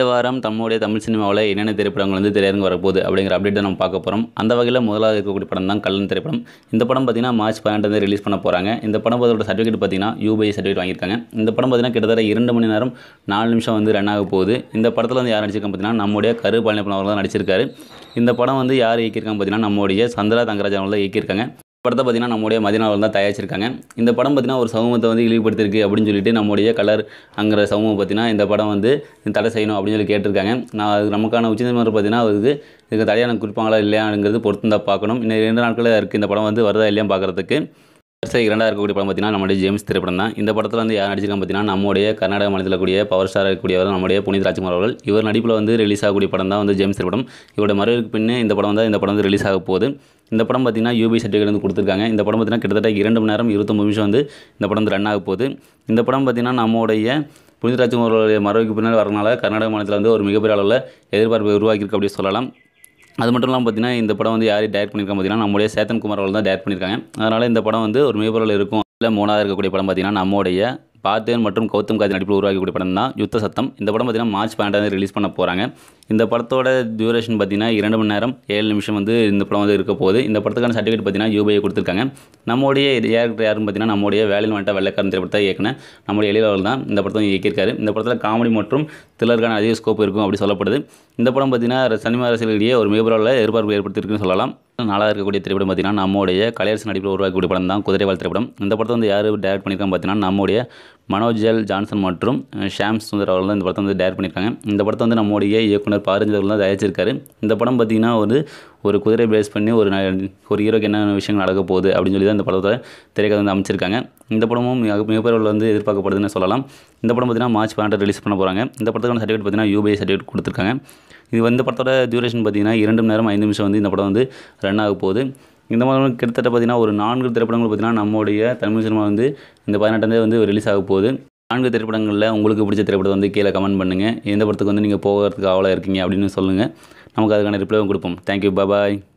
இந்த வாரம் நம்முடைய தமிழ் சினிமாவில் என்னென்ன திரைப்படங்கள் வந்து திரையரங்கு வரப்போகுது அப்படிங்கிற அப்டேட் தான் நம்ம பார்க்க போகிறோம் அந்த வகையில் முதலாவது இருக்கக்கூடிய படம் தான் கள்ளன் திரைப்படம் இந்த படம் பார்த்தீங்கன்னா மார்ச் பதினெட்டு ரிலீஸ் பண்ண போகிறாங்க இந்த படம் அதோட சர்டிஃபிகேட் பார்த்தீங்கன்னா யூபிஐ சர்டிஃபிகேட் வாங்கியிருக்காங்க இந்த படம் பார்த்தீங்கன்னா கிட்டத்தட்ட இரண்டு மணி நேரம் நாலு நிமிஷம் வந்து ரன் ஆக போகுது இந்த படத்தில் வந்து யார் நடிச்சிருக்காங்க பார்த்தீங்கன்னா நம்முடைய கரு பழனிப்படம் அவர்கள் தான் நடிச்சிருக்காரு இந்த படம் வந்து யார் இயக்கியிருக்காங்க பார்த்தீங்கன்னா நம்முடைய சந்திரா தங்கராஜ் அவர்கள் தான் இயக்கியிருக்காங்க படத்தை பார்த்தீங்கன்னா நம்முடைய மதினா அவர்கள் தான் தயாரிச்சிருக்காங்க இந்த படம் பார்த்தீங்கன்னா ஒரு சமூகத்தை வந்து இழிவுபடுத்திருக்கு அப்படின்னு சொல்லிட்டு நம்முடைய கலர் அங்கிற சமூகம் பார்த்தீங்கன்னா இந்த படம் வந்து தடை செய்யணும் அப்படின்னு சொல்லி கேட்டிருக்காங்க நான் அது நமக்கான உச்சநீதிமன்றம் பார்த்தீங்கன்னா அதுக்கு இதுக்கு தடையான குறிப்பாங்களா இல்லையாங்கிறது பொறுத்து தான் பார்க்கணும் இன்னும் இரண்டு நாட்களில் இருக்குது இந்த படம் வந்து வருதா இல்லையா பார்க்குறதுக்கு வரிசை இரண்டாக இருக்கக்கூடிய படம் பார்த்தீங்கன்னா நம்முடைய ஜேம்ஸ் திரைப்படம் தான் இந்த படத்தில் வந்து யார் நடிச்சிருக்காங்க பார்த்தீங்கன்னா நம்முடைய கர்நாடக மாநிலத்தில் கூடிய பவர் ஸ்டார் இருக்கக்கூடியவர் நம்முடைய புனித் ராஜ்குமார் அவர்கள் இவர் நடிப்பில் வந்து ரிலீஸ் ஆகக்கூடிய படம் தான் வந்து ஜேம்ஸ் திரைப்படம் இவருடைய மறைவுக்கு பின்னே இந்த படம் வந்து இந்த படம் வந்து ரிலீஸ் ஆக போகுது இந்த படம் பார்த்தீங்கன்னா யூபி சர்டிஃபிகேட் வந்து கொடுத்துருக்காங்க இந்த படம் பார்த்தீங்கன்னா கிட்டத்தட்ட இரண்டு மணி நேரம் இருபத்தொம்பது நிமிஷம் வந்து இந்த படம் வந்து ரன் ஆக போகுது இந்த படம் பார்த்தீங்கன்னா நம்முடைய புனித் ராஜ்குமார் அவருடைய மறைவுக்கு பின்னால் வரனால கர்நாடக மாநிலத்தில் வந்து ஒரு மிகப்பெரிய அளவில் எதிர்பார்ப்பை உருவாக்கியிருக்கு அப்படி சொல்லலாம் அது மட்டும் இல்லாமல் பார்த்தீங்கன்னா இந்த படம் வந்து யார் டேரக்ட் பண்ணியிருக்காங்க பார்த்தீங்கன்னா நம்முடைய சேத்தன் குமார் அவர்கள் தான் டேரக்ட் பண்ணியிருக்காங்க அதனால் இந்த படம் வந்து ஒரு மிகப்பெரிய இருக்கும் இல்லை மூணாவது இருக்கக்கூடிய படம் பார்த்தீங்கன்னா நம்முடைய பார்த்தேன் மற்றும் கௌதம் காஜி நடிப்பில் உருவாக்கக்கூடிய படம் தான் யுத்த சத்தம் இந்த படம் பார்த்தீங்கன்னா மார்ச் பன்னெண்டாவது ரிலீஸ் பண்ண போகிறாங்க இந்த படத்தோட டியூரேஷன் பார்த்தீங்கன்னா இரண்டு மணி நேரம் ஏழு நிமிஷம் வந்து இந்த படம் வந்து இருக்க போகுது இந்த படத்துக்கான சர்டிஃபிகேட் பார்த்தீங்கன்னா யூபிஐ கொடுத்துருக்காங்க நம்முடைய டேரக்டர் யாருன்னு பார்த்தீங்கன்னா நம்முடைய வேலையில் வந்துட்ட வெள்ளக்காரன் திரைப்படத்தை இயக்குன நம்முடைய எழிலவர்கள் தான் இந்த படத்தை வந்து இயக்கியிருக்காரு இந்த படத்தில் காமெடி மற்றும் தில்லருக்கான அதிக ஸ்கோப் இருக்கும் அப்படி சொல்லப்படுது இந்த படம் பார்த்தீங்கன்னா சினிமா ரசிகர்களிடையே ஒரு மிகப்பெரிய எதிர்பார்ப்பு ஏற்படுத்தியிருக்குன்னு சொல்லலாம் நாளாக இருக்கக்கூடிய திரைப்படம் பார்த்தீங்கன்னா நம்முடைய கலையரசு நடிப்பில் உருவாக்கக்கூடிய படம் தான் குதிரைவால் திரைப்படம் இந்த படத்தை வந்து யார் டேரக்ட் பண்ணியிருக்காங்க பார்த்தீங்கன்னா நம்முடைய மனோஜ் எல் ஜான்சன் மற்றும் ஷாம் சுந்தர் அவர்கள் தான் இந்த படத்தை வந்து டேரக்ட் பண்ணியிருக்காங்க இந்த படத்தை வந்து நம்முடைய இயக்குனர் பாரஞ்சி அவர்கள் தான் தயாரிச்சிருக்காரு இந்த படம் பார்த்தீங்கன்னா வந்து ஒரு குதிரை பேஸ் பண்ணி ஒரு ந- ஒரு ஹீரோக்கு என்ன விஷயங்கள் நடக்க போகுது அப்படின்னு சொல்லி தான் இந்த படத்தை திரைக்கதை வந்து அமைச்சிருக்காங்க இந்த படமும் மிக மிகப்பெரிய அளவில் வந்து எதிர்பார்க்கப்படுதுன்னு சொல்லலாம் இந்த படம் பார்த்தீங்கன்னா மார்ச் பன்னெண்டு ரிலீஸ் பண்ண போகிறாங்க இந்த படத்துக்கான சர்டிஃபிகேட் பார்த்தீங்கன்னா யூபிஐ சர்டிஃபிகேட் கொடுத்துருக்காங்க இது வந்து படத்தோட டியூரேஷன் பார்த்தீங்கன்னா இரண்டு மணி நேரம் ஐந்து நிமிஷம் வந்து இந்த படம் வந்து ரன் ஆக போகுது இந்த மாதிரி கிட்டத்தட்ட பார்த்தீங்கன்னா ஒரு நான்கு திரைப்படங்கள் பார்த்தீங்கன்னா நம்முடைய தமிழ் சினிமா வந்து இந்த பதினெட்டாந்தேதி வந்து ரிலீஸ் ஆக போகுது நான்கு திரைப்படங்களில் உங்களுக்கு பிடிச்ச திரைப்படத்தை வந்து கீழே கமெண்ட் பண்ணுங்கள் எந்த படத்துக்கு வந்து நீங்கள் போகிறதுக்கு அவ்வளோ இருக்கீங்க அப்படின்னு சொல்லுங்கள் நமக்கு அதுக்கான ரிப்ளைவும் கொடுப்போம் தேங்க்யூ பாய்